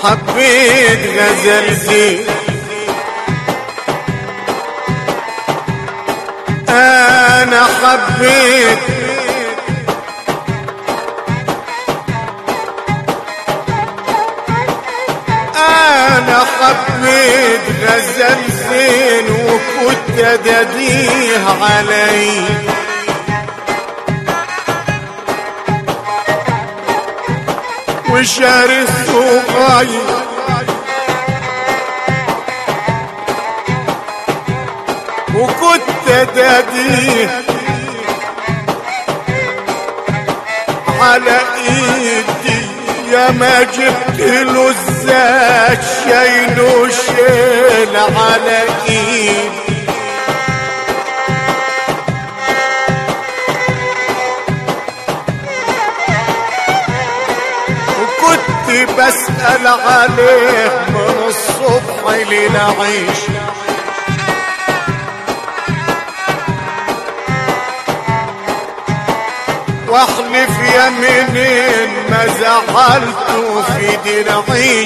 حبيت غزل زين انا حبيت انا حبيت غزل زين وكنت اديه علي وشاري الصغير وكنت اديه على ايدي يا ما جبت له الزاد شايل وشيل على ايدي وكنت بسأل عليه من الصبح للعيش واحلف يمينين ما زعلته في دين عيش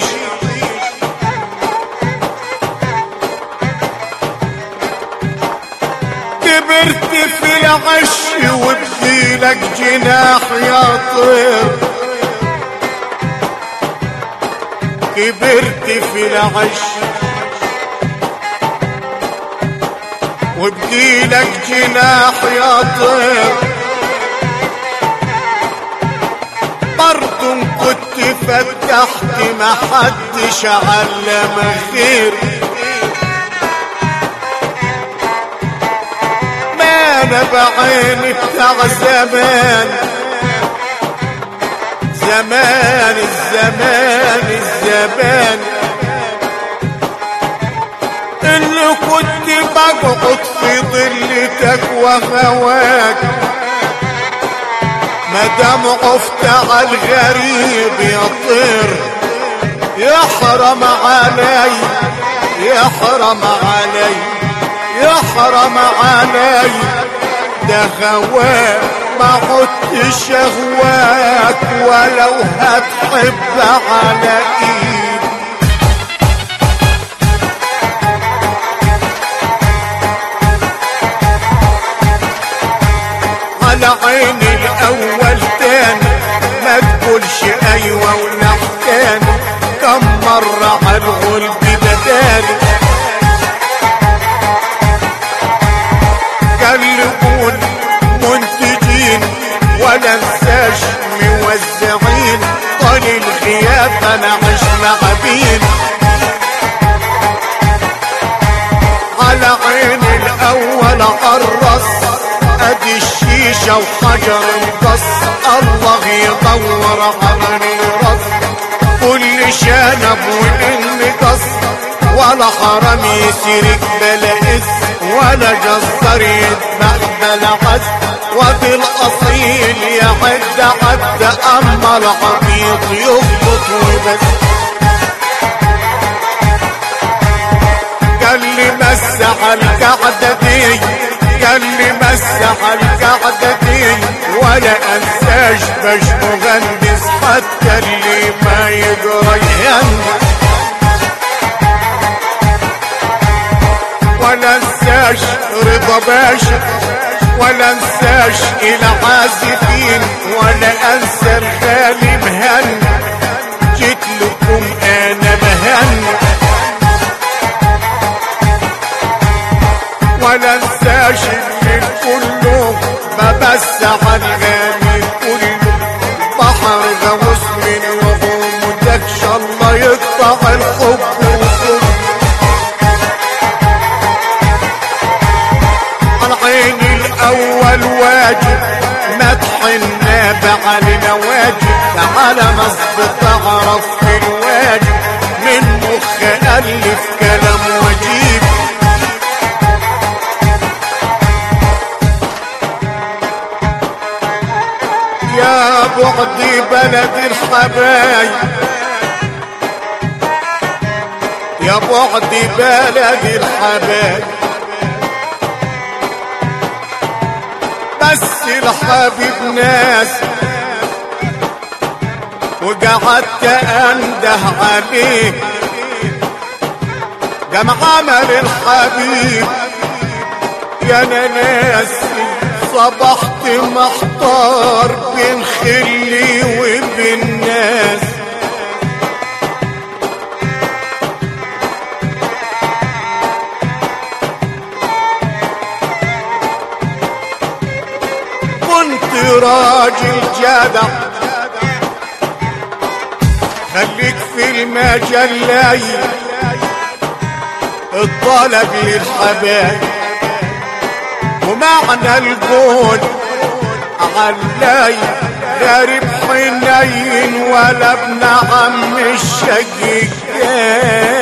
كبرت في العش وبديلك جناح يا طير كبرت في العش وبديلك جناح يا طير برضو كنت فتحت ما حدش علم خير ما انا بعيني بتاع زمان زمان الزمان الزمان اللي كنت بقعد في ظلتك وهواك مدام عفت على الغريب يطير يحرم علي يحرم علي يحرم علي ده غواك ما عدتش اغواك ولو هتحب على ايدي على عيني الاول تاني ما تقولش ايوه ونحتان كم مرة عالغلب بدالي قلبون منتجين ولا انساش موزعين طال الغياب انا عش معبين على عيني الاول قرص ادي الشيشة وحجر مقص الله يدور عمري رص كل شنب وإن قص ولا حرام يسرق بلا اس ولا جزار يذبح بلا عز وفي الاصيل يعد عد اما العبيط يخبط وبس قال لي مسح القعدة دي قال لي مسح القعدة دي ولا انساش باش مغندس حتى اللي ما يقرا يهندس ولا انساش رضا باشا ولا انساش العازفين ولا انسى الغالي مهن جيت لكم انا مهن ولا انساش اللي كله ببسع الغالي كله بحر غوص من وغمودكش الله يقطع الحب وكله العين الاول واجب مدح النابع علينا واجب تعالى مصب تعرف في الواجب من مخ الف كلام وجيب يا بعدي بلد الحبايب يا بعدي بلد الحبايب بس الحبيب ناس وقعدت انده عليه قام عمل الحبيب يا انا ناسي صبحت محتار بين خلي وبين ناس كنت راجل جدع خليك في المجلاي الطلب للحبايب ومعنى الجود علاي غريب حنين ولا ابن عم الشقيق